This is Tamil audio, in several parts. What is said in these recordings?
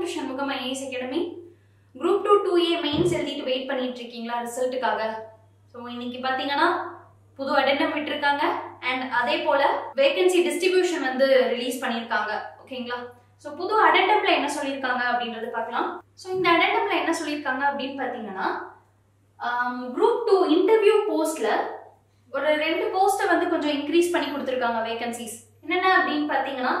to Shanmugam IAS academy group two two A mains எழுதிட்டு வெயிட் பண்ணிட்டு இருக்கீங்களா ரிசல்ட்டுக்காக ஸோ இன்னைக்கு பார்த்தீங்கன்னா புது அடெண்டம் விட்டுருக்காங்க அண்ட் அதே போல வேகன்சி டிஸ்ட்ரிபியூஷன் வந்து ரிலீஸ் பண்ணியிருக்காங்க ஓகேங்களா ஸோ புது அடெண்டம்ல என்ன சொல்லியிருக்காங்க அப்படின்றது பார்க்கலாம் ஸோ இந்த அடெண்டம்ல என்ன சொல்லியிருக்காங்க அப்படின்னு பார்த்தீங்கன்னா குரூப் டூ இன்டர்வியூ போஸ்ட்ல ஒரு ரெண்டு போஸ்ட்டை வந்து கொஞ்சம் இன்க்ரீஸ் பண்ணி கொடுத்துருக்காங்க வேகன்சிஸ் என்னென்ன அப்படின்னு பார்த்தீங்கன்னா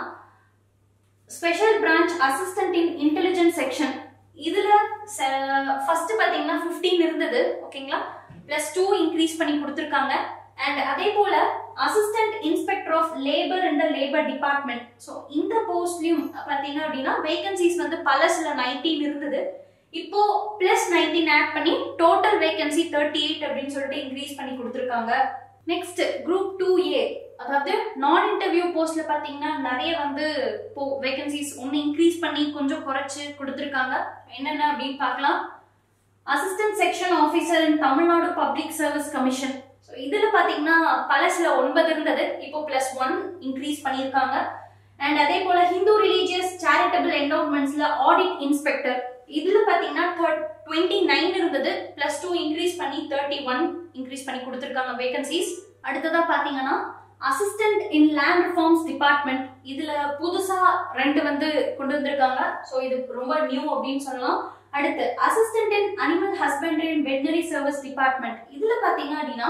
special branch assistant in intelligence section இதுல ஃபர்ஸ்ட் பாத்தீங்கன்னா 15 இருந்தது ஓகேங்களா பிளஸ் டூ இன்க்ரீஸ் பண்ணி கொடுத்துருக்காங்க அண்ட் அதே போல அசிஸ்டன்ட் இன்ஸ்பெக்டர் ஆஃப் லேபர் இந்த லேபர் டிபார்ட்மெண்ட் ஸோ இந்த போஸ்ட்லயும் பாத்தீங்க அப்படின்னா வேகன்சிஸ் வந்து பழசுல நைன்டீன் இருந்தது இப்போ பிளஸ் நைன்டீன் ஆட் பண்ணி டோட்டல் வேகன்சி தேர்ட்டி எயிட் அப்படின்னு சொல்லிட்டு இன்க்ரீஸ் பண்ணி கொடுத்துருக்காங்க நெக்ஸ்ட் குரூப் டூ ஏ அதாவது நான் இன்டர்வியூ போஸ்ட்ல பாத்தீங்கன்னா நிறைய வந்து இப்போ வேகன்சிஸ் ஒன்று இன்க்ரீஸ் பண்ணி கொஞ்சம் குறைச்சு கொடுத்துருக்காங்க என்னென்ன அப்படின்னு பார்க்கலாம் assistant section officer in Tamil Nadu public service commission so இதில் பார்த்தீங்கன்னா பழசுல ஒன்பது இருந்தது இப்போ பிளஸ் ஒன் இன்க்ரீஸ் பண்ணியிருக்காங்க அண்ட் அதே போல ஹிந்து ரிலீஜியஸ் சேரிட்டபிள் என்டோன்மெண்ட்ஸ்ல ஆடிட் இன்ஸ்பெக்டர் இதுல பாத்தீங்கன்னா டுவெண்ட்டி நைன் இருந்தது பிளஸ் டூ இன்க்ரீஸ் பண்ணி தேர்ட்டி ஒன் இன்க்ரீஸ் பண்ணி கொடுத்துருக்காங்க வேகன்சிஸ் அடுத்ததா பாத்தீங்கன்னா assistant in land reforms department இதுல புதுசா ரெண்டு வந்து கொண்டு வந்திருக்காங்க ஸோ இது ரொம்ப நியூ அப்படின்னு சொல்லலாம் அடுத்து assistant in animal husbandry and veterinary service department இதுல பாத்தீங்க அப்படின்னா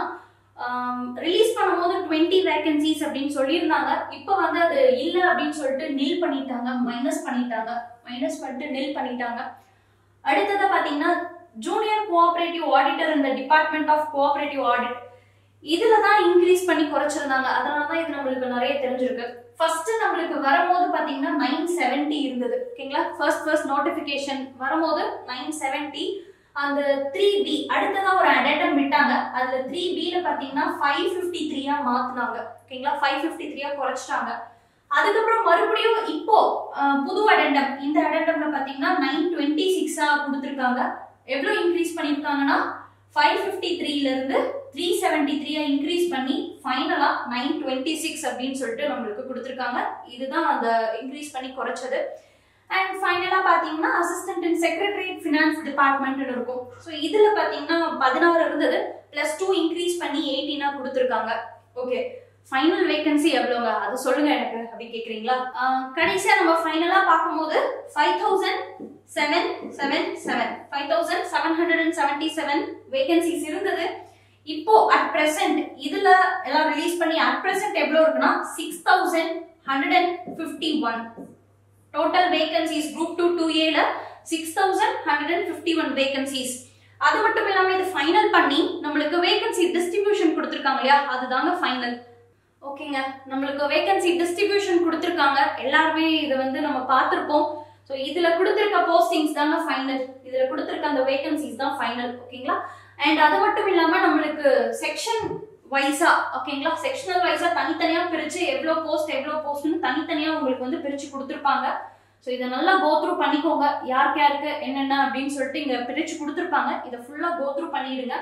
ரிலீஸ் பண்ணும்போது டுவெண்ட்டி வேகன்சிஸ் அப்படின்னு சொல்லியிருந்தாங்க இப்போ வந்து அது இல்லை அப்படின்னு சொல்லிட்டு நில் பண்ணிட்டாங்க மைனஸ் பண்ணிட்டாங்க மைனஸ் பண்ணிட்டு நில் பண்ணிட்டாங்க அடுத்ததா பாத்தீங்கன்னா ஜூனியர் கோஆபரேட்டிவ் ஆடிட்டர் இந்த டிபார்ட்மெண்ட் ஆஃப் கோஆபரேட்டிவ் ஆடிட் இதுல தான் இன்க்ரீஸ் பண்ணி குறைச்சிருந்தாங்க அதனால தான் இது நம்மளுக்கு நிறைய தெரிஞ்சிருக்கு ஃபர்ஸ்ட் நம்மளுக்கு வரும்போது பாத்தீங்கன்னா நைன் செவன்டி இருந்தது ஓகேங்களா ஃபர்ஸ்ட் ஃபர்ஸ்ட் நோட்டிபிகேஷன் வரும்போது நைன் செவன்டி அந்த த்ரீ பி அடுத்ததா ஒரு அடேட்டம் விட்டாங்க அதுல த்ரீ பில பாத்தீங்கன்னா ஃபைவ் ஃபிஃப்டி த்ரீயா மாத்தினாங்க ஓகேங்களா ஃபைவ் ஃபிஃப்டி த்ரீயா குறைச்சிட்டாங்க அதுக்கப்புறம் மறுபடியும் இப்போ புது அடெண்டம் இந்த அடெண்டம்ல பாத்தீங்கன்னா நைன் டுவெண்ட்டி சிக்ஸா கொடுத்துருக்காங்க எவ்வளவு இன்க்ரீஸ் பண்ணிருக்காங்கன்னா ஃபைவ் ஃபிஃப்டி த்ரீல இருந்து த்ரீ செவன்டி த்ரீயா இன்க்ரீஸ் பண்ணி ஃபைனலா நைன் டுவெண்ட்டி சிக்ஸ் அப்படின்னு சொல்லிட்டு நம்மளுக்கு கொடுத்துருக்காங்க இதுதான் அந்த இன்க்ரீஸ் பண்ணி குறைச்சது அண்ட் ஃபைனலா பாத்தீங்கன்னா assistant in secretariat finance department இருக்கும் ஸோ இதுல பாத்தீங்கன்னா பதினாறு இருந்தது பிளஸ் டூ இன்க்ரீஸ் பண்ணி எயிட்டீனா கொடுத்துருக்காங்க ஓகே ஃபைனல் வேகன்சி எவ்வளோங்க அது சொல்லுங்க எனக்கு அப்படி கேக்குறீங்களா கடைசியா நம்ம ஃபைனலா பார்க்கும்போது five thousand seven seven seven five thousand seven hundred and seventy seven vacancies இருந்தது இப்போ அட் பிரசன்ட் இதுல எல்லாம் ரிலீஸ் பண்ணி அட் பிரசன்ட் எவ்வளோ இருக்குன்னா six thousand hundred and fifty one total vacancies group two two ஏல six thousand hundred and fifty one vacancies அது மட்டும் இல்லாம இது ஃபைனல் பண்ணி நம்மளுக்கு வேகன்சி டிஸ்ட்ரிபியூஷன் கொடுத்துருக்காங்க இல்லையா அதுதாங்க ஃபைனல் ஓகேங்க நம்மளுக்கு வேகன்சி டிஸ்ட்ரிபியூஷன் கொடுத்துருக்காங்க எல்லாருமே இதை வந்து நம்ம பார்த்துருப்போம் ஸோ இதுல கொடுத்துருக்க போஸ்டிங்ஸ் தாங்க ஃபைனல் இதுல கொடுத்துருக்க அந்த வேகன்சிஸ் தான் ஃபைனல் ஓகேங்களா அண்ட் அது மட்டும் இல்லாம நம்மளுக்கு செக்ஷன் வைஸா ஓகேங்களா செக்ஷனல் வைஸா தனித்தனியா பிரிச்சு எவ்வளோ போஸ்ட் எவ்வளோ போஸ்ட்னு தனித்தனியா உங்களுக்கு வந்து பிரிச்சு கொடுத்துருப்பாங்க ஸோ இதை நல்லா கோத்ரூ பண்ணிக்கோங்க யாருக்கு யாருக்கு என்னென்ன அப்படின்னு சொல்லிட்டு இங்க பிரிச்சு கொடுத்துருப்பாங்க இதை ஃபுல்லா கோத்ரூ பண்ணிடுங்க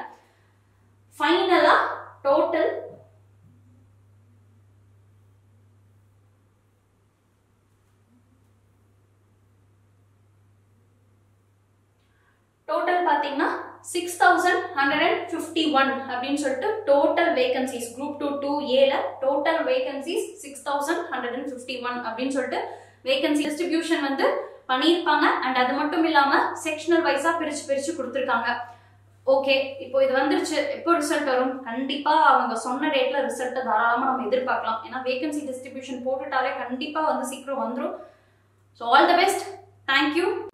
ஃபைனலா டோட்டல் டோட்டல் பார்த்தீங்கன்னா six thousand hundred and fifty one அப்படின்னு சொல்லிட்டு total vacancies group two two ஏல total vacancies six thousand hundred and fifty one அப்படின்னு சொல்லிட்டு வேகன்சி டிஸ்ட்ரிபியூஷன் வந்து பண்ணியிருப்பாங்க அண்ட் அது மட்டும் இல்லாம செக்ஷனல் வைஸா பிரிச்சு பிரிச்சு கொடுத்துருக்காங்க ஓகே இப்போ இது வந்துருச்சு எப்போ ரிசல்ட் வரும் கண்டிப்பா அவங்க சொன்ன டேட்ல ரிசல்ட்டை தாராளமா நம்ம எதிர்பார்க்கலாம் ஏன்னா வேகன்சி டிஸ்ட்ரிபியூஷன் போட்டுட்டாலே கண்டிப்பா வந்து சீக்கிரம் வந்துடும் so all the best thank you